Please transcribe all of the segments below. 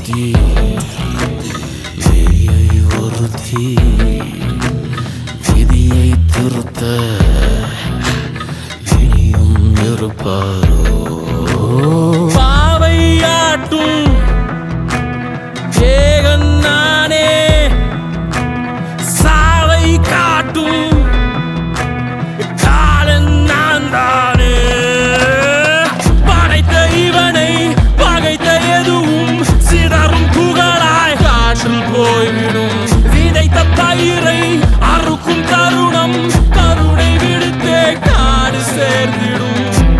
ஒருத்தி விதியை ஒருத்தி விதியை திருத்த இனியும் இருப்பாரோ பாவையாட்டும் ஏகன் நானே சாவை காட்டும் காலன் நான் தானே படைத்த இவனை பகைத்த எதுவும் சிதறும் புகழாய் காற்றில் போய்விடும் விதைத்த பயிரை அறுக்கும் தருணம் கருணை விடுத்தே காடு சேர்ந்திடும்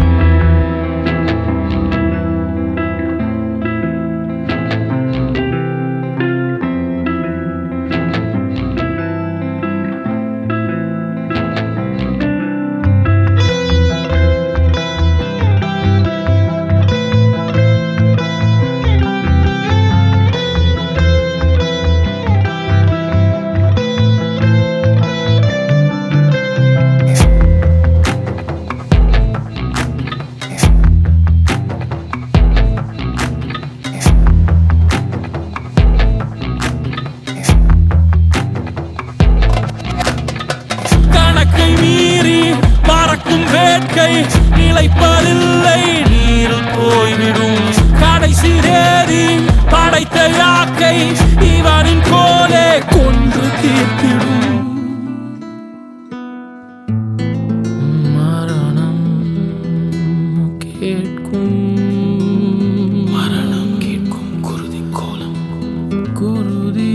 கணக்கை மீறி பறக்கும் வேட்கை நிலைப்பதில்லை நீரில் போய்விடும் கடைசி தேதி படைத்த யாக்கை இவனின் போலே கொன்று தீர்த்திடும் மரணம் கேட்கும் மரணம் கேட்கும் குருதி கோலம் குருதி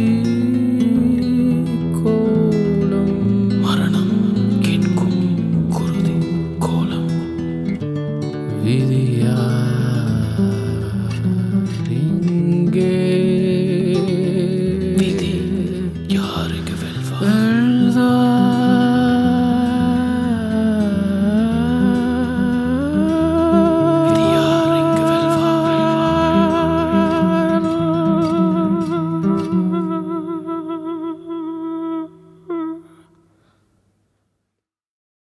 கோலம் மரணம் கேட்கும் குருதி கோலம் விதியா